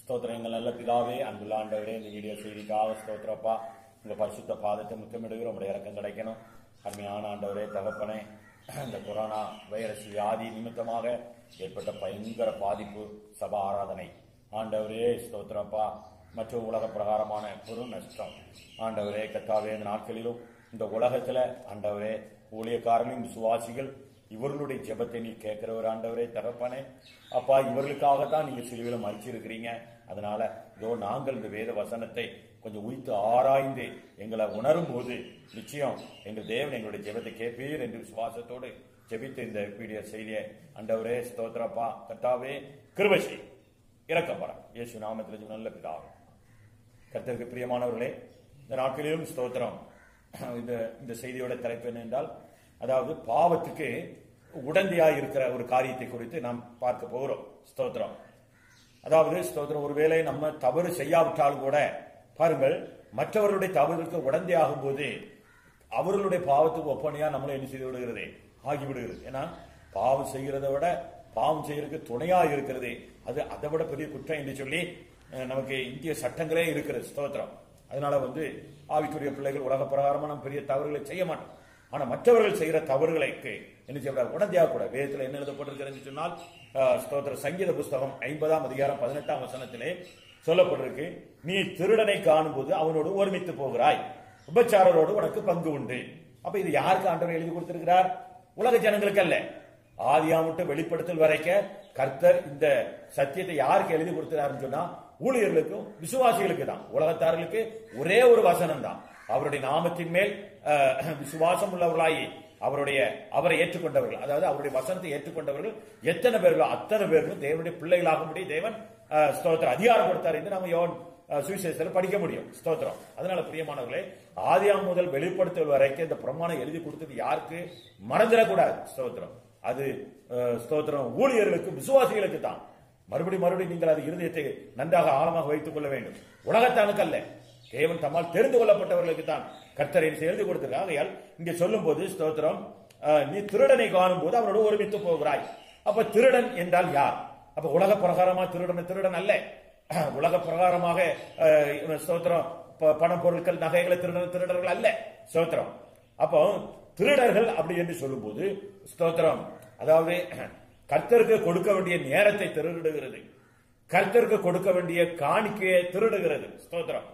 ஸ்தோத்திரம் எங்கள் நல்ல பிதாவே அன்புள்ள ஆண்டவரே இந்த வீடியோ செய்திக்காக ஸ்தோத்திரப்பா உங்க பரிசுத்த பாதத்தை முத்தமிடுகிற உடைய இறக்கம் கிடைக்கணும் அருமையான ஆண்டவரே தகப்பனே இந்த கொரோனா வைரஸ் வியாதி நிமித்தமாக ஏற்பட்ட பயங்கர பாதிப்பு சபா ஆராதனை ஆண்டவரே ஸ்தோத்திரப்பா மற்ற உலக பிரகாரமான பெரும் நஷ்டம் ஆண்டவரே கத்தாவே இந்த நாட்களிலும் இந்த உலகத்துல ஆண்டவரே ஊழியக்காரர்களும் விசுவாசிகள் இவர்களுடைய ஜெபத்தை நீ கேட்கிறவர் ஆண்டவரே தகப்பனே அப்பா இவர்களுக்காகத்தான் நீங்க சிலுவையில மறிச்சிருக்கிறீங்க அதனால இதோ நாங்கள் இந்த வேத வசனத்தை கொஞ்சம் உய்த்து ஆராய்ந்து எங்களை உணரும் போது நிச்சயம் எங்கள் தேவன் எங்களுடைய ஜெபத்தை கேட்பீர் என்று விசுவாசத்தோடு ஜெபித்து இந்த வீடியோ செய்தியை ஆண்டவரே ஸ்தோத்திரப்பா கத்தாவே கிருபசி இறக்கப்படம் இயேசு நாமத்தில் நல்ல பிதாவே கர்த்தருக்கு பிரியமானவர்களே இந்த நாட்களிலும் ஸ்தோத்திரம் இந்த இந்த செய்தியோட தலைப்பு என்ன என்றால் அதாவது பாவத்துக்கு உடந்தையாய் இருக்கிற ஒரு காரியத்தை குறித்து நாம் பார்க்க போகிறோம் ஸ்தோத்திரம் அதாவது ஸ்தோத்திரம் ஒருவேளை நம்ம தவறு செய்யாவிட்டாலும் கூட பாருங்கள் மற்றவர்களுடைய தவறுக்கு உடந்தையாகும் போது அவர்களுடைய பாவத்துக்கு ஒப்பனையா நம்மளை என்ன செய்து விடுகிறது ஆகிவிடுகிறது ஏன்னா பாவம் செய்கிறதை விட பாவம் செய்யறதுக்கு துணையா இருக்கிறது அது அதை விட பெரிய குற்றம் என்று சொல்லி அஹ், நமக்கு இந்திய சட்டங்களே இருக்கிறது ஸ்தோத்திரம் அதனால வந்து ஆவிக்குரிய பிள்ளைகள் உலக பிரகாரமா நம்ம பெரிய தவறுகளை செய்ய மாட்டோம் ஆனா மற்றவர்கள் செய்யற தவறுகளுக்கு என்ன செய்யக்கூடாது உடந்தையாக கூட வேதத்தில் என்ன எழுதப்பட்டிருக்கிறது சொன்னால் அஹ், ஸ்தோத்திர சங்கீத புஸ்தகம் ஐம்பதாம் அதிகாரம் பதினெட்டாம் வசனத்திலே சொல்லப்பட்டிருக்கு நீ திருடனை காணும்போது அவனோடு ஒருமித்து போகிறாய் உபச்சாரரோடு உனக்கு பங்கு உண்டு அப்ப இது யாருக்கு ஆண்டவர் எழுதி கொடுத்திருக்கிறார் உலக ஜனங்களுக்கு அல்ல ஆதியாமுட்டு வெளிப்படுத்தல் வரைக்க கர்த்தர் இந்த சத்தியத்தை யாருக்கு எழுதி கொடுக்கிறாருன்னு சொன்னா ஊழியர்களுக்கும் விசுவாசிகளுக்கு தான் உலகத்தார்களுக்கு ஒரே ஒரு வசனம் தான் அவருடைய நாமத்தின் மேல் அஹ், விசுவாசம் உள்ளவர்களாகி அவருடைய அவரை ஏற்றுக்கொண்டவர்கள் அதாவது அவருடைய வசனத்தை ஏற்றுக்கொண்டவர்கள் எத்தனை பேர்களோ அத்தனை பேர்களும் தேவனுடைய பிள்ளைகளாகும்படி தேவன் அஹ், ஸ்தோத்திரம் அதிகாரம் கொடுத்தார் என்று நம்ம யோன் அஹ், சுவிசேஷத்தில் படிக்க முடியும் ஸ்தோத்திரம் அதனால பிரியமானவர்களே ஆதியாம் முதல் வெளிப்படுத்தல் வரைக்கும் இந்த பிரமாணம் எழுதி கொடுத்தது யாருக்கு மறந்துடக்கூடாது ஸ்தோத்திரம் அது அஹ், ஸ்தோத்திரம் ஊழியர்களுக்கு விசுவாசிகளுக்கு தான் மறுபடி மறுபடி நீங்கள் அது இருதயத்தை நன்றாக ஆழமாக வைத்துக் கொள்ள வேண்டும் உலகத்தானுக்கு அல்ல தேவன் தம்மால் தெரிந்து கொள்ளப்பட்டவர்களுக்கு தான் கர்த்தரை எழுதி கொடுத்திருக்காங்க ஆகையால் இங்கே சொல்லும் போது ஸ்தோத்திரம் அஹ், நீ திருடனை காணும் போது அவனோடு ஒருமித்து போகிறாய் அப்ப திருடன் என்றால் யார் அப்ப உலக பிரகாரமா திருடன் திருடன் அல்ல உலக பிரகாரமாக அஹ், இவன் ஸ்தோத்திரம் ப- பண பொருட்கள் நகைகளை திருடன் திருடர்கள் அல்ல ஸ்தோத்திரம் அப்போ திருடர்கள் அப்படி என்று சொல்லும்போது ஸ்தோத்திரம் அதாவது கர்த்தருக்கு கொடுக்க வேண்டிய நேரத்தை திருடுகிறது கர்த்தருக்கு கொடுக்க வேண்டிய காணிக்கையை திருடுகிறது ஸ்தோத்திரம்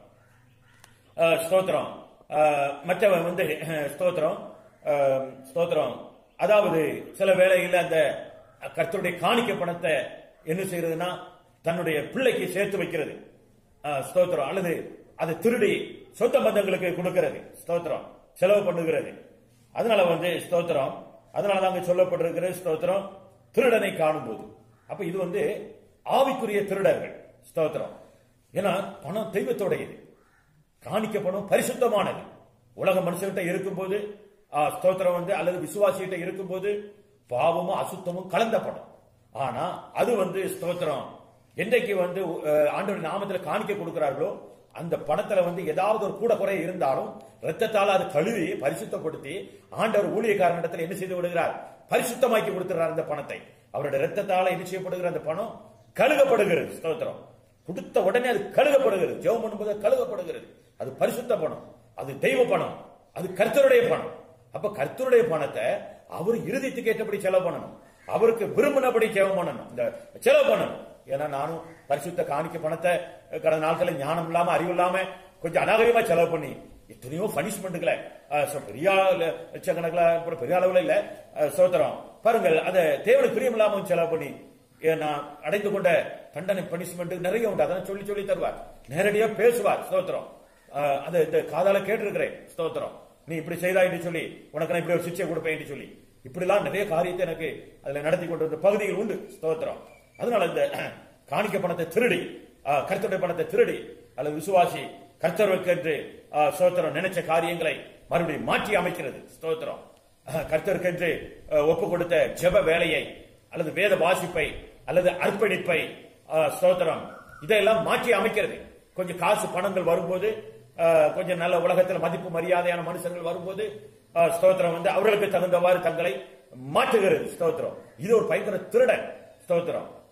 அஹ், ஸ்தோத்திரம் அஹ், மற்றவன் வந்து அஹ், ஸ்தோத்திரம் அஹ், ஸ்தோத்திரம் அதாவது சில வேளையில் அந்த கர்த்தருடைய காணிக்கை பணத்தை என்ன செய்யறதுன்னா தன்னுடைய பிள்ளைக்கு சேர்த்து வைக்கிறது அஹ், ஸ்தோத்திரம் அல்லது அதை திருடி சொந்த பந்தங்களுக்கு கொடுக்கிறது ஸ்தோத்திரம் செலவு பண்ணுகிறது அதனால வந்து ஸ்தோத்திரம் அதனால அங்க சொல்லப்பட்டிருக்கிறது ஸ்தோத்திரம் திருடனை காணும்போது அப்ப இது வந்து ஆவிக்குரிய திருடர்கள் ஸ்தோத்திரம் ஏன்னா பணம் தெய்வத்தோடையது காணிக்க பணம் பரிசுத்தமானது உலக மனுஷன்கிட்ட இருக்கும்போது ஆ, ஸ்தோத்திரம் வந்து அல்லது விசுவாசிகிட்ட இருக்கும்போது பாவமும் அசுத்தமும் கலந்த படம் ஆனா அது வந்து ஸ்தோத்திரம் என்றைக்கு வந்து அஹ், ஆண்டவரின் நாமத்தில் காணிக்க கொடுக்கிறார்களோ அந்த பணத்துல வந்து ஏதாவது ஒரு கூட குறை இருந்தாலும் ரத்தத்தால் அது கழுவி பரிசுத்தப்படுத்தி ஆண்டவர் ஊழியக்காரனிடத்தில் என்ன செய்து விடுகிறார் பரிசுத்தமாக்கி கொடுக்கிறார் அந்த பணத்தை அவருடைய ரத்தத்தால என்ன செய்யப்படுகிற அந்த பணம் கழுகப்படுகிறது ஸ்தோத்திரம் கொடுத்த உடனே அது கழுகப்படுகிறது ஜெபம் பண்ணும்போது அது கழுகப்படுகிறது அது பரிசுத்த பணம் அது தெய்வ பணம் அது கர்த்தருடைய பணம் அப்ப கர்த்தருடைய பணத்தை அவர் இறுதித்துக்கு ஏற்றபடி செலவு பண்ணணும் அவருக்கு விரும்பினபடி செலவு பண்ணணும் இந்த செலவு பண்ணணும் ஏன்னா நானும் பரிசுத்த காணிக்க பணத்தை கடந்த நாட்களில் ஞானம் இல்லாம அறிவு இல்லாம கொஞ்சம் அநாகரிகமா செலவு பண்ணி எத்தனையோ பனிஷ்மெண்ட்டுகளை பெரிய ஆளு- லட்சக்கணக்கில் அப்புறம் பெரிய அளவுல இல்ல அஹ், சோத்திரம் பாருங்கள் அதை தேவனுக்கு பிரியம் இல்லாம செலவு பண்ணி ஏ, நான் அடைந்து கொண்ட தண்டனை பனிஷ்மெண்ட் நிறைய உண்டு அதெல்லாம் சொல்லி சொல்லி தருவார் நேரடியா பேசுவார் ஸ்தோத்திரம் அஹ், அது இந்த காதால கேட்டிருக்கிறேன் ஸ்தோத்திரம் நீ இப்படி செய்தா என்று சொல்லி உனக்கு நான் இப்படி ஒரு சிக்ஷை கொடுப்பேன் என்று சொல்லி இப்படிலாம் நிறைய காரியத்தை எனக்கு அதுல நடத்தி கொண்டு வந்த பகுதிகள் உண்டு ஸ்தோத்திரம் அதனால இந்த காணிக்க பணத்தை திருடி அஹ், கர்த்தருடைய பணத்தை திருடி அல்லது விசுவாசி கர்த்தருக்கு என்று அஹ், ஸ்தோத்திரம் நினைச்ச காரியங்களை மறுபடியும் மாற்றி அமைக்கிறது ஸ்தோத்திரம் அஹ், கர்த்தருக்கென்று அஹ், ஒப்பு கொடுத்த ஜெப வேலையை அல்லது வேத வாசிப்பை அல்லது அர்ப்பணிப்பை அஹ், ஸ்தோத்திரம் இதையெல்லாம் மாற்றி அமைக்கிறது கொஞ்சம் காசு பணங்கள் வரும்போது அஹ், கொஞ்சம் நல்ல உலகத்தில் மதிப்பு மரியாதையான மனுஷர்கள் வரும்போது அஹ், ஸ்தோத்திரம் வந்து அவர்களுக்கு தகுந்தவாறு தங்களை மாற்றுகிறது ஸ்தோத்திரம் இது ஒரு பயங்கர திருடன் ஸ்தோத்திரம்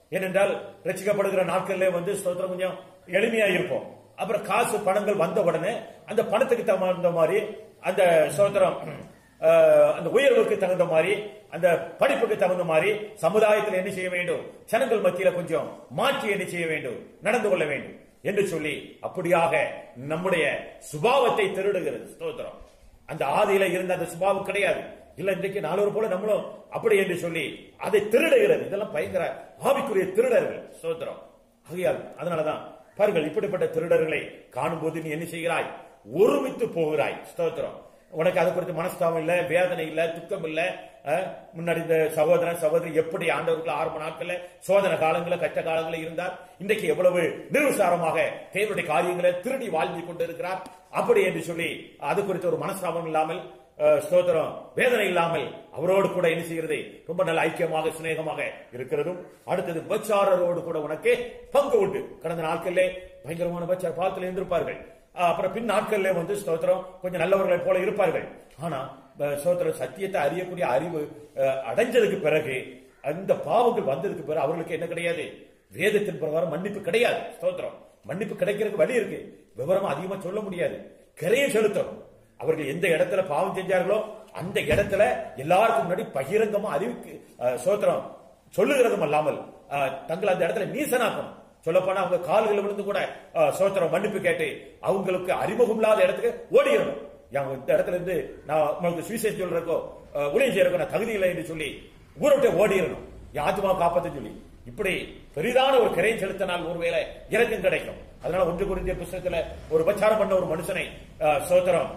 ஏனென்றால் ரசிக்கப்படுகிற நாட்கள்ல வந்து ஸ்தோத்திரம் கொஞ்சம் எளிமையா இருப்போம் அப்புறம் காசு பணங்கள் வந்த உடனே அந்த பணத்துக்கு தகுந்த மாதிரி அந்த ஸ்தோத்திரம் அஹ், அந்த உயர்வுக்கு தகுந்த மாதிரி அந்த படிப்புக்கு தகுந்த மாதிரி சமுதாயத்தில் என்ன செய்ய வேண்டும் ஜனங்கள் மத்தியில கொஞ்சம் மாற்றி என்ன செய்ய வேண்டும் நடந்து கொள்ள வேண்டும் என்று சொல்லி அப்படியாக நம்முடைய சுபாவத்தை திருடுகிறது ஸ்தோத்திரம் அந்த ஆதியில இருந்த அந்த சுபாவம் கிடையாது இல்ல இன்றைக்கு நாலூறு போல நம்மளும் அப்படி என்று சொல்லி அதை திருடுகிறது இதெல்லாம் பயங்கர ஆவிக்குரிய திருடர்கள் ஸ்தோத்திரம் ஆகையால் அதனாலதான் பாருங்கள் இப்படிப்பட்ட திருடர்களை காணும்போது நீ என்ன செய்கிறாய் ஒருமித்து போகிறாய் ஸ்தோத்திரம் உனக்கு அதை குறித்து மனஸ்தாபம் இல்ல வேதனை இல்ல துக்கம் இல்ல அஹ், முன்னாடி இந்த சகோதரன் சகோதரி எப்படி ஆண்டவர்கள் ஆரம்ப நாட்கள்ல சோதனை காலங்களில் கஷ்ட காலங்களில் இருந்தார் இன்றைக்கு எவ்வளவு நிருசாரமாக தேவனுடைய காரியங்களை திருடி வாழ்ந்து கொண்டு இருக்கிறார் அப்படி என்று சொல்லி அது குறித்து ஒரு மனஸ்தாபம் இல்லாமல் அஹ், ஸ்தோத்திரம் வேதனை இல்லாமல் அவரோடு கூட என்ன செய்கிறது ரொம்ப நல்ல ஐக்கியமாக சிநேகமாக இருக்கிறதும் அடுத்தது பச்சாரரோடு கூட உனக்கு பங்கு உண்டு கடந்த நாட்களிலே பயங்கரமான பச்சார் பாலத்தில் இருந்திருப்பார்கள் அஹ், அப்புறம் பின் நாட்கள்ல வந்து ஸ்தோத்திரம் கொஞ்சம் நல்லவர்களைப் போல இருப்பார்கள் ஆனா அஹ், ஸ்தோத்திரம் சத்தியத்தை அறியக்கூடிய அறிவு அஹ், அடைஞ்சதுக்கு பிறகு அந்த பாவங்கள் வந்ததுக்கு பிறகு அவர்களுக்கு என்ன கிடையாது வேதத்தின் பிரகாரம் மன்னிப்பு கிடையாது ஸ்தோத்திரம் மன்னிப்பு கிடைக்கிறதுக்கு வழி இருக்கு விவரமா அதிகமா சொல்ல முடியாது கரையை செலுத்தணும் அவர்கள் எந்த இடத்துல பாவம் செஞ்சார்களோ அந்த இடத்துல எல்லாருக்கும் முன்னாடி பகிரங்கமா அறிவிக்கு அஹ், ஸ்தோத்திரம் சொல்லுகிறதும் அல்லாமல் அஹ், தங்களை அந்த இடத்துல நீசனாக்கணும் சொல்லப்போனா அவங்க கால்கள் விழுந்து கூட அஹ், ஸ்தோத்திரம் மன்னிப்பு கேட்டு அவங்களுக்கு அறிமுகம் இல்லாத இடத்துக்கு ஓடிடணும் அவங்க இந்த இடத்துல இருந்து நான் உங்களுக்கு சுவிசேஷம் சொல்றக்கோ அஹ், ஊழியம் செய்யறக்கோ நான் தகுதி இல்லை என்று சொல்லி ஊரை விட்டு ஓடிடணும் என் ஆத்மா காப்பாத்த சொல்லி இப்படி பெரிதான ஒரு கரையை செலுத்தினால் ஒருவேளை இறக்கம் கிடைக்கும் அதனால ஒன்று குறிந்திய புஸ்தகத்துல ஒரு உபச்சாரம் பண்ண ஒரு மனுஷனை அஹ், ஸ்தோத்திரம்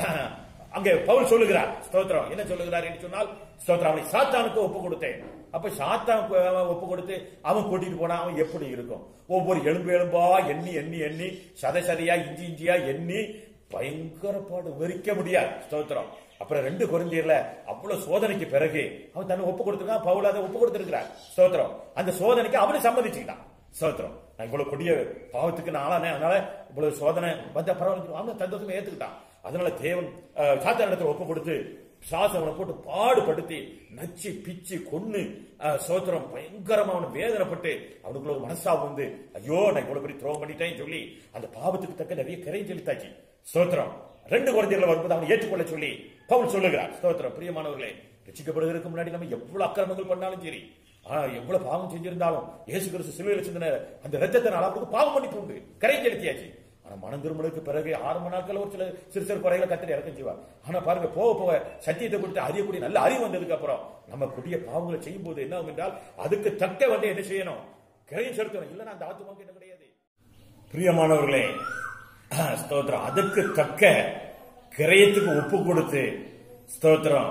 அங்கே பவுல் சொல்லுகிறார் ஸ்தோத்திரம் என்ன சொல்லுகிறார் என்று சொன்னால் ஸ்தோத்திரம் அவனை சாத்தானுக்கு ஒப்பு கொடுத்தேன் அப்ப சாத்தானுக்கு அவன் ஒப்பு கொடுத்து அவன் கூட்டிட்டு போனா அவன் எப்படி இருக்கும் ஒவ்வொரு எலும்பு எலும்பா எண்ணி எண்ணி எண்ணி சதை சதையா இஞ்சி இஞ்சியா எண்ணி பயங்கர பாடு வெறிக்க முடியாது ஸ்தோத்திரம் அப்புறம் ரெண்டு குறைஞ்சீர்ல அவ்வளவு சோதனைக்கு பிறகு அவன் தன்னை ஒப்பு கொடுத்திருக்கான் பவுல் அதை ஒப்பு கொடுத்திருக்கிறார் ஸ்தோத்திரம் அந்த சோதனைக்கு அவனை சம்மதிச்சுக்கிட்டான் ஸ்தோத்திரம் நான் இவ்வளவு கொடிய பாவத்துக்கு நான் ஆளானே அதனால இவ்வளவு சோதனை வந்த பரவாயில்ல அவன் சந்தோஷமா ஏத்துக்கிட்டான் அதனால தேவன் அஹ், சாத்தான் இடத்துல ஒப்பு கொடுத்து சாசவனை போட்டு பாடுபடுத்தி நச்சு பிச்சு கொன்னு அஹ், ஸ்தோத்திரம் பயங்கரமா அவனை வேதனைப்பட்டு அவனுக்குள்ள ஒரு மனசாபம் வந்து ஐயோ நான் இவ்வளவு பெரிய துரோகம் பண்ணிட்டேன்னு சொல்லி அந்த பாவத்துக்கு தக்க நிறைய கரை செலுத்தாச்சு ஸ்தோத்திரம் ரெண்டு குழந்தைகளை வரும்போது அவனை ஏற்றுக்கொள்ள சொல்லி பவுல் சொல்லுகிறார் ஸ்தோத்திரம் பிரியமானவர்களே ரசிக்கப்படுவதற்கு முன்னாடி நம்ம எவ்வளவு அக்கிரமங்கள் பண்ணாலும் சரி ஆனா எவ்வளவு பாவம் செஞ்சிருந்தாலும் இயேசு கிறிஸ்து சிலுவையில் சிந்தின அந்த ரத்தத்தினால் அவருக்கு பாவம் மன்னிப்பு உண்டு கரை செலுத்தியாச்சு ஆனா மனம் திருமலுக்கு பிறகு ஆரம்ப நாட்கள் ஒரு சில சிறு சிறு குறைகளை கத்திரி இறக்கம் செய்வார் ஆனா பாருங்க போக போக சத்தியத்தை கொடுத்து அறியக்கூடிய நல்ல அறிவு வந்ததுக்கு அப்புறம் நம்ம கொடிய பாவங்களை செய்யும் போது என்ன ஆகும் என்றால் அதுக்கு தக்க வந்து என்ன செய்யணும் கரையை செலுத்தணும் இல்லைன்னா அந்த ஆத்துமாவுக்கு என்ன கிடையாது பிரியமானவர்களே ஸ்தோத்திரம் அதற்கு தக்க கிரயத்துக்கு ஒப்பு கொடுத்து ஸ்தோத்திரம்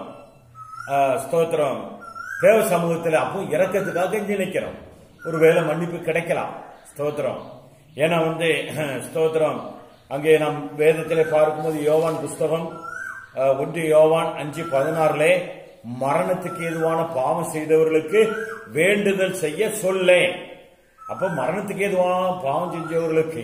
ஆஹ், ஸ்தோத்திரம் தேவ சமூகத்தில் அப்போ இறக்கத்துக்காக கெஞ்சி நிற்கிறோம் ஒருவேளை மன்னிப்பு கிடைக்கலாம் ஸ்தோத்திரம் ஏன்னா வந்து ஸ்தோத்திரம் அங்கே நாம் வேதத்தில் பார்க்கும்போது யோவான் புஸ்தகம் ஆஹ், ஒன்று யோவான் அஞ்சு பதினாறுலே மரணத்துக்கு ஏதுவான பாவம் செய்தவர்களுக்கு வேண்டுதல் செய்ய சொல்லேன் அப்ப மரணத்துக்கு ஏதுவான பாவம் செஞ்சவர்களுக்கு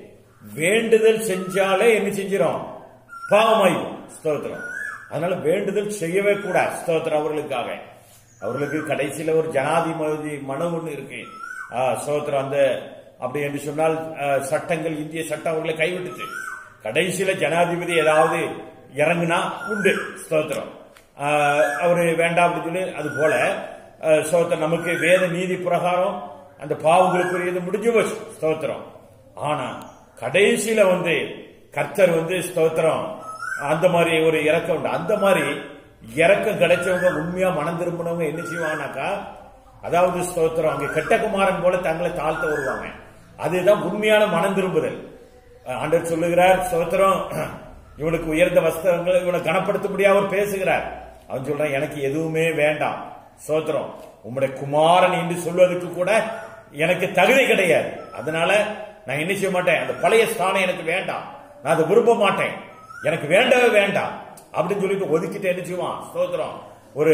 வேண்டுதல் செஞ்சாலே என்ன செஞ்சிடும் பாவமாயிடும் ஸ்தோத்திரம் அதனால வேண்டுதல் செய்யவே கூடாது ஸ்தோத்திரம் அவர்களுக்காக அவர்களுக்கு கடைசியில ஒரு ஜனாதிபதி மனு ஒண்ணு இருக்கு ஆ, ஸ்தோத்திரம் அந்த அப்படி என்று சொன்னால் ஆ, சட்டங்கள் இந்திய சட்டம் அவர்களை கைவிட்டுச்சு கடைசியில ஜனாதிபதி ஏதாவது இறங்குனா உண்டு ஸ்தோத்திரம் ஆ, அவரு வேண்டாம் அப்படின்னு சொல்லி அது போல ஆ, ஸ்தோத்திரம் நமக்கு வேத நீதி பிரகாரம் அந்த பாவங்களுக்குரியது முடிஞ்சு போச்சு ஸ்தோத்திரம் ஆனா கடைசியில வந்து கர்த்தர் வந்து ஸ்தோத்திரம் அந்த மாதிரி ஒரு இறக்கம் உண்டு அந்த மாதிரி இறக்கம் கிடைச்சவங்க உண்மையா மனம் திரும்பினவங்க என்ன செய்வாங்கனாக்கா அதாவது ஸ்தோத்திரம் அங்க கெட்டகுமாரன் போல தங்களை தாழ்த்த வருவாங்க அதுதான் உண்மையான மனம் திரும்புதல் ஆண்டவர் சொல்லுகிறார் ஸ்தோத்திரம் இவனுக்கு உயர்ந்த வஸ்திரங்களை இவனை கனப்படுத்த முடியாம அவர் பேசுகிறார் அவன் சொல்றான் எனக்கு எதுவுமே வேண்டாம் ஸ்தோத்திரம் உம்முடைய குமாரன் என்று சொல்வதற்கு கூட எனக்கு தகுதி கிடையாது அதனால நான் என்ன செய்ய மாட்டேன் அந்த பழைய ஸ்தானம் எனக்கு வேண்டாம் நான் அதை விரும்ப மாட்டேன் எனக்கு வேண்டவே வேண்டாம் அப்படின்னு சொல்லிட்டு ஒதுக்கிட்டு என்ன செய்வான் ஸ்தோத்திரம் ஒரு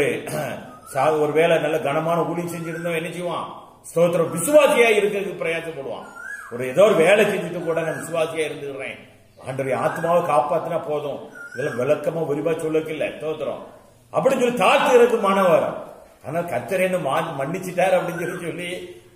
சா- ஒரு வேலை நல்ல கனமான ஊழியம் செஞ்சிருந்தவன் என்ன செய்வான் ஸ்தோத்திரம் விசுவாசியா இருக்கிறதுக்கு பிரயாசப்படுவான் ஒரு ஏதோ ஒரு வேலை செஞ்சுட்டு கூட நான் விசுவாசியா இருந்துடுறேன் ஆண்டவருடைய ஆத்மாவை காப்பாத்தினா போதும் இதெல்லாம் விளக்கமா விரிவா சொல்லக்கு இல்ல ஸ்தோத்திரம் அப்படின்னு சொல்லி தாழ்த்துறதுக்கு மனம் வரும் ஆனா கத்தர் என்ன மா- மன்னிச்சிட்டார் அப்படின்னு சொல்லி சொல்லி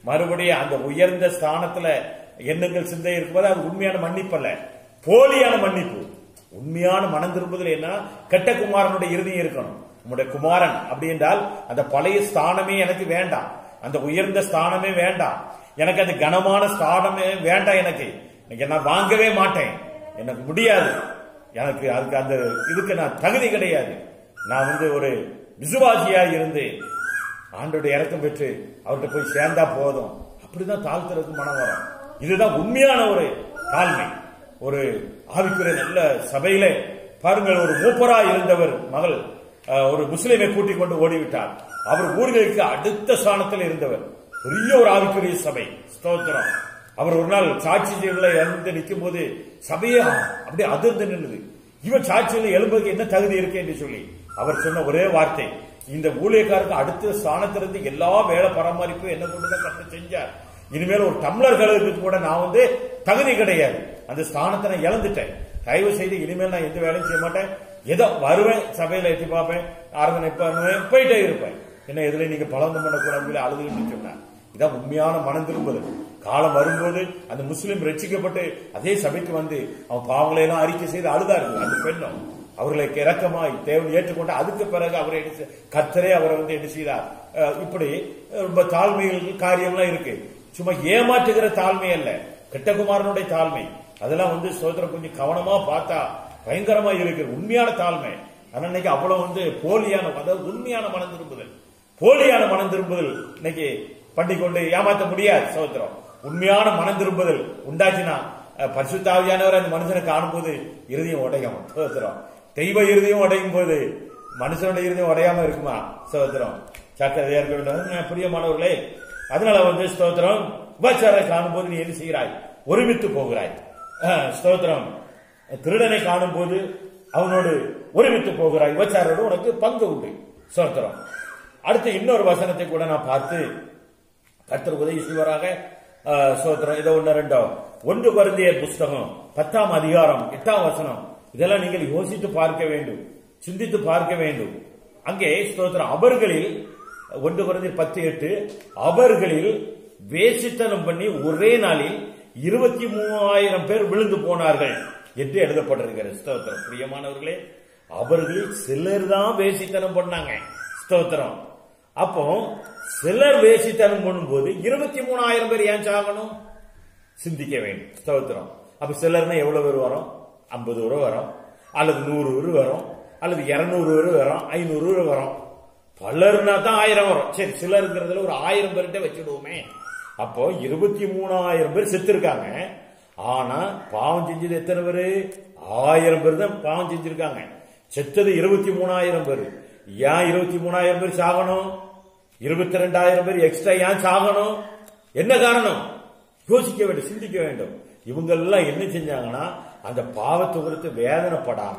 மறுபடியும் அந்த உயர்ந்த ஸ்தானத்துல எண்ணங்கள் சிந்தை இருக்கும்போது அது உண்மையான மன்னிப்பு அல்ல போலியான மன்னிப்பு உண்மையான மனம் திரும்புதல் என்ன கெட்ட குமாரனுடைய இறுதியும் இருக்கணும் உங்களுடைய குமாரன் அப்படி என்றால் அந்த பழைய ஸ்தானமே எனக்கு வேண்டாம் அந்த உயர்ந்த ஸ்தானமே வேண்டாம் எனக்கு அந்த கனமான ஸ்தானமே வேண்டாம் எனக்கு எனக்கு நான் வாங்கவே மாட்டேன் எனக்கு முடியாது எனக்கு அதுக்கு அந்த இதுக்கு நான் தகுதி கிடையாது நான் வந்து ஒரு விசுவாசியா இருந்து ஆண்டோடைய இறக்கம் பெற்று அவர்கிட்ட போய் சேர்ந்தா போதும் அப்படிதான் தாழ்த்துறதுக்கு மனம் வரும் இதுதான் உண்மையான ஒரு தாழ்மை ஒரு ஆவிக்குரிய நல்ல சபையில பாருங்கள் ஒரு மூப்பரா இருந்தவர் மகள் அஹ், ஒரு முஸ்லிமை கூட்டிக் கொண்டு ஓடிவிட்டார் அவர் ஊர்களுக்கு அடுத்த ஸ்தானத்தில் இருந்தவர் பெரிய ஒரு ஆவிக்குரிய சபை ஸ்தோத்திரம் அவர் ஒரு நாள் சாட்சிகளை இறந்து நிற்கும் போது சபையே அப்படியே அதிர்ந்து நின்றுது இவன் சாட்சியில் எழும்புக்கு என்ன தகுதி இருக்கு என்று சொல்லி அவர் சொன்ன ஒரே வார்த்தை இந்த ஊழியக்காரருக்கு அடுத்த ஸ்தானத்திலிருந்து எல்லா வேலை பராமரிப்பு என்ன கொண்டுதான் கற்று செஞ்சார் இனிமேல் ஒரு டம்ளர் கழுவுக்கு கூட நான் வந்து தகுதி கிடையாது அந்த ஸ்தானத்தை நான் இழந்துட்டேன் தயவு செய்து இனிமேல் நான் எந்த வேலையும் செய்ய மாட்டேன் ஏதோ வருவேன் சபையில எட்டி பார்ப்பேன் அரவணைப்பேன் போயிட்டே இருப்பேன் என்ன இதுல நீங்க பலவந்தம் பண்ணக்கூடாது அழுதுன்னு சொன்னார் இதான் உண்மையான மனம் திரும்புதல் காலம் வரும்போது அந்த முஸ்லிம் ரட்சிக்கப்பட்டு அதே சபைக்கு வந்து அவன் பாவங்களை எல்லாம் அறிக்கை செய்து அழுதார்கள் அந்த பெண்ணும் அவர்களுக்கு இரக்கமாய் தேவன் ஏற்றுக்கொண்டு அதுக்கு பிறகு அவரை என்ன செய்- கர்த்தரே அவரை வந்து என்ன செய்தார் அஹ் இப்படி ரொம்ப தாழ்மைகள் காரியம்லாம் இருக்கு சும்மா ஏமாற்றுகிற தாழ்மை அல்ல கெட்டகுமாரனுடைய தாழ்மை அதெல்லாம் வந்து சோதரம் கொஞ்சம் கவனமா பார்த்தா பயங்கரமா இருக்கு உண்மையான தாழ்மை ஆனா இன்னைக்கு அவ்வளவு வந்து போலியான அதாவது உண்மையான மனம் திரும்புதல் போலியான மனம் திரும்புதல் இன்னைக்கு பண்ணிக்கொண்டு ஏமாத்த முடியாது சோத்திரம் உண்மையான மனம் திரும்புதல் உண்டாச்சுன்னா அஹ், பரிசுத்தாவியானவர் அந்த மனுஷனை காணும்போது இறுதியும் உடையும் சோத்திரம் தெய்வ இறுதியும் உடையும் போது மனுஷனுடைய இறுதியும் உடையாம இருக்குமா சோத்திரம் சக்கரை இருக்க வேண்டும் பிரியமானவர்களே அதனால வந்து ஸ்தோத்திரம் உபச்சாரை காணும்போது நீ என்ன செய்கிறாய் ஒருமித்து போகிறாய் அஹ், ஸ்தோத்திரம் திருடனை காணும்போது அவனோடு ஒருமித்து போகிறாய் உபச்சாரோடு உனக்கு பங்கு உண்டு ஸ்தோத்திரம் அடுத்து இன்னொரு வசனத்தை கூட நான் பார்த்து கர்த்தர் உதவி செய்வாராக அஹ், ஸ்தோத்திரம் இதோ ஒன்று ரெண்டோ ஒன்று குறைந்திய புஸ்தகம் பத்தாம் அதிகாரம் எட்டாம் வசனம் இதெல்லாம் நீங்கள் யோசித்து பார்க்க வேண்டும் சிந்தித்து பார்க்க வேண்டும் அங்கே ஸ்தோத்திரம் அவர்களில் ஒன்று குறைந்த பத்து எட்டு அவர்களில் வேசித்தனம் பண்ணி ஒரே நாளில் இருபத்தி மூவாயிரம் பேர் விழுந்து போனார்கள் என்று எழுதப்பட்டிருக்கிறது ஸ்தோத்திரம் பிரியமானவர்களே அவர்களில் சிலர் தான் வேசித்தனம் பண்ணாங்க ஸ்தோத்திரம் அப்போ சிலர் வேசித்தனம் பண்ணும்போது இருபத்தி மூணாயிரம் பேர் ஏன் சாகணும் சிந்திக்க வேண்டும் ஸ்தோத்திரம் அப்ப சிலர்னா எவ்வளவு பேர் வரும் ஐம்பது ரூபா வரும் அல்லது நூறு பேர் வரும் அல்லது இருநூறு பேர் வரும் ஐநூறு பேர் வரும் பலர்னா தான் ஆயிரம் வரும் சரி சிலருங்கிறதுல ஒரு ஆயிரம் பேர்கிட்ட வச்சுடுவோமே அப்போ இருபத்தி மூணாயிரம் பேர் செத்துருக்காங்க ஆனா பாவம் செஞ்சது எத்தனை பேரு ஆயிரம் பேர் தான் பாவம் செஞ்சிருக்காங்க செத்தது இருபத்தி மூணாயிரம் பேர் ஏன் இருபத்தி மூணாயிரம் பேர் சாகணும் இருபத்தி ரெண்டாயிரம் பேர் எக்ஸ்ட்ரா ஏன் சாகணும் என்ன காரணம் யோசிக்க வேண்டும் சிந்திக்க வேண்டும் இவங்க எல்லாம் என்ன செஞ்சாங்கன்னா அந்த பாவத்தை குறித்து வேதனைப்படாம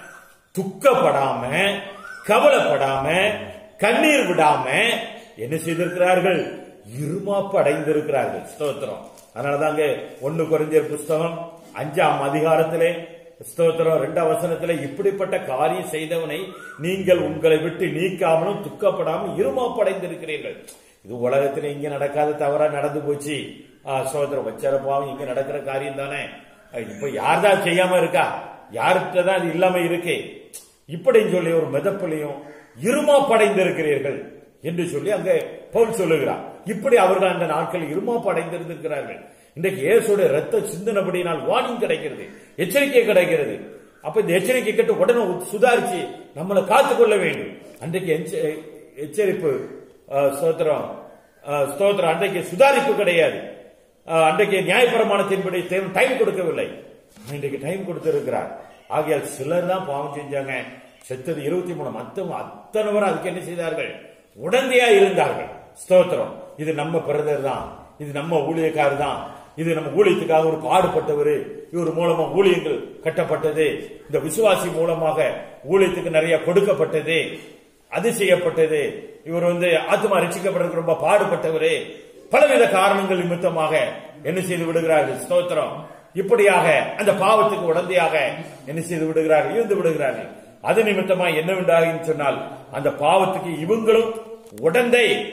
துக்கப்படாம கவலைப்படாம கண்ணீர் விடாம என்ன செய்திருக்கிறார்கள் இருமாப்பு அடைந்திருக்கிறார்கள் ஸ்தோத்திரம் அதனாலதாங்க ஒண்ணு குறைஞ்சர் புஸ்தகம் அஞ்சாம் அதிகாரத்திலே ஸ்தோத்திரம் ரெண்டாம் வசனத்திலே இப்படிப்பட்ட காரியம் செய்தவனை நீங்கள் உங்களை விட்டு நீக்காமலும் துக்கப்படாமல் இருமாப்பு அடைந்திருக்கிறீர்கள் இது உலகத்துல இங்க நடக்காத தவறா நடந்து போச்சு ஆ, ஸ்தோத்திரம் வச்சரப்பாவும் இங்க நடக்கிற காரியம் தானே அஹ், இப்ப யார்தான் செய்யாம இருக்கா யார்கிட்ட தான் அது இல்லாம இருக்கே இப்படின்னு சொல்லி ஒரு மிதப்பிலையும் இருமாப்படைந்திருக்கிறீர்கள் என்று சொல்லி அங்க பவுல் சொல்லுகிறார் இப்படி அவர்கள் அந்த நாட்கள் இருமாப்படைந்திருந்திருக்கிறார்கள் இன்றைக்கு இயேசுடைய ரத்த சிந்தனபடியினால் வார்னிங் கிடைக்கிறது எச்சரிக்கை கிடைக்கிறது அப்ப இந்த எச்சரிக்கை கேட்டு உடனே சுதாரிச்சு நம்மளை காத்துக்கொள்ள வேண்டும் அன்றைக்கு எச்ச- எச்சரிப்பு அஹ், ஸ்தோத்திரம் அஹ், ஸ்தோத்திரம் அன்றைக்கு சுதாரிப்பு கிடையாது அஹ், அன்றைக்கு நியாயப்பிரமாணத்தின்படி தேவன் டைம் கொடுக்கவில்லை இன்றைக்கு டைம் கொடுத்திருக்கிறார் ஆகையால் சிலர் தான் பாவம் செஞ்சாங்க செத்தது இருபத்தி மூணு மத்தவங்க அத்தனை பேர் அதுக்கு என்ன செய்தார்கள் உடந்தையா இருந்தார்கள் ஸ்தோத்திரம் இது நம்ம பிரதர் தான் இது நம்ம ஊழியக்காரர் தான் இது நம்ம ஊழியத்துக்காக ஒரு பாடுபட்டவர் இவர் மூலமா ஊழியங்கள் கட்டப்பட்டது இந்த விசுவாசி மூலமாக ஊழியத்துக்கு நிறைய கொடுக்கப்பட்டது அது செய்யப்பட்டது இவர் வந்து ஆத்மா ரசிக்கப்படுறதுக்கு ரொம்ப பாடுபட்டவரு பலவித காரணங்கள் நிமித்தமாக என்ன செய்து விடுகிறார்கள் ஸ்தோத்திரம் இப்படியாக அந்த பாவத்துக்கு உடந்தையாக என்ன செய்து விடுகிறார்கள் இருந்து விடுகிறார்கள் அது நிமித்தமா என்னவென்றாக சொன்னால் அந்த பாவத்துக்கு இவங்களும் உடந்தை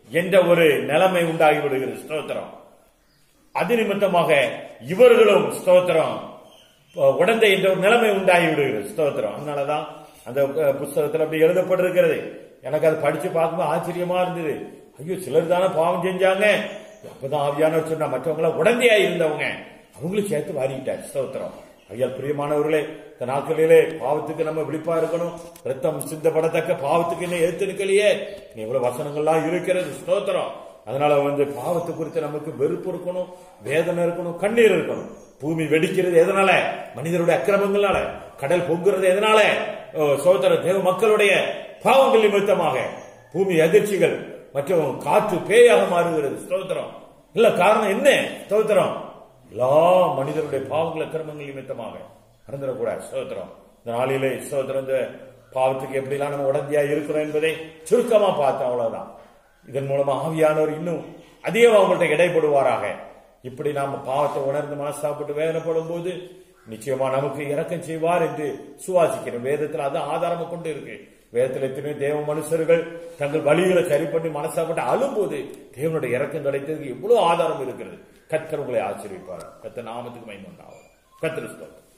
என்ற ஒரு நிலைமை உண்டாகி விடுகிறது ஸ்தோத்திரம் அது நிமித்தமாக இவர்களும் ஸ்தோத்திரம் அஹ், உடந்தை என்ற ஒரு நிலைமை உண்டாகி விடுகிறது ஸ்தோத்திரம் அதனாலதான் அந்த அஹ், புஸ்தகத்துல அப்படி எழுதப்பட்டிருக்கிறது எனக்கு அது படிச்சு பார்க்கும்போது ஆச்சரியமா இருந்தது ஐயோ சிலர் தானே பாவம் செஞ்சாங்க அப்பதான் ஆவியானவர் சொன்னா மற்றவங்கள உடந்தையா இருந்தவங்க அவங்களும் சேர்த்து வாரிட்டார் ஸ்தோத்திரம் ஐயா பிரியமானவர்களே இந்த நாட்களிலே பாவத்துக்கு நம்ம விழிப்பா இருக்கணும் ரத்தம் சிந்தப்படத்தக்க பாவத்துக்கு என்ன எடுத்து நிக்கலையே நீ எவ்வளவு வசனங்கள்லாம் இருக்கிறது ஸ்தோத்திரம் அதனால வந்து பாவத்தை குறித்து நமக்கு வெறுப்பு இருக்கணும் வேதனை இருக்கணும் கண்ணீர் இருக்கணும் பூமி வெடிக்கிறது எதனால மனிதருடைய அக்கிரமங்களால கடல் பொங்குறது எதனால ஓ, சோதர தேவ மக்களுடைய பாவங்கள் நிமித்தமாக பூமி அதிர்ச்சிகள் மற்றும் காற்று பேயாக மாறுகிறது ஸ்தோத்திரம் இல்ல காரணம் என்ன ஸ்தோத்திரம் எல்லா மனிதருடைய பாவங்கள் அக்கிரமங்கள் நிமித்தமாக மறந்துடக்கூடாது ஸ்தோத்திரம் இந்த நாளிலே ஸ்தோத்திரம் இந்த பாவத்துக்கு எப்படிலாம் நம்ம உடந்தையா இருக்கிறோம் என்பதை சுருக்கமா பார்த்தோம் அவ்வளவுதான் இதன் மூலமா ஆவியானவர் இன்னும் அதிகம் அவங்கள்ட்ட இடைப்படுவாராக இப்படி நாம பாவத்தை உணர்ந்து மனசாப்பட்டு வேதனைப்படும் போது நிச்சயமா நமக்கு இரக்கம் செய்வார் என்று சுவாசிக்கிறோம் வேதத்தில் அது ஆதாரமா கொண்டு இருக்கு வேதத்தில் எத்தனையோ தேவ மனுஷர்கள் தங்கள் வழிகளை சரி பண்ணி மனசாப்பட்டு அழும்போது தேவனுடைய இரக்கம் கிடைத்ததுக்கு எவ்வளவு ஆதாரம் இருக்கிறது கத்தர் உங்களை ஆச்சரிப்பார் கத்த நாமத்துக்கு மைமண்டாகும் கத்திர ஸ்தோத்திரம்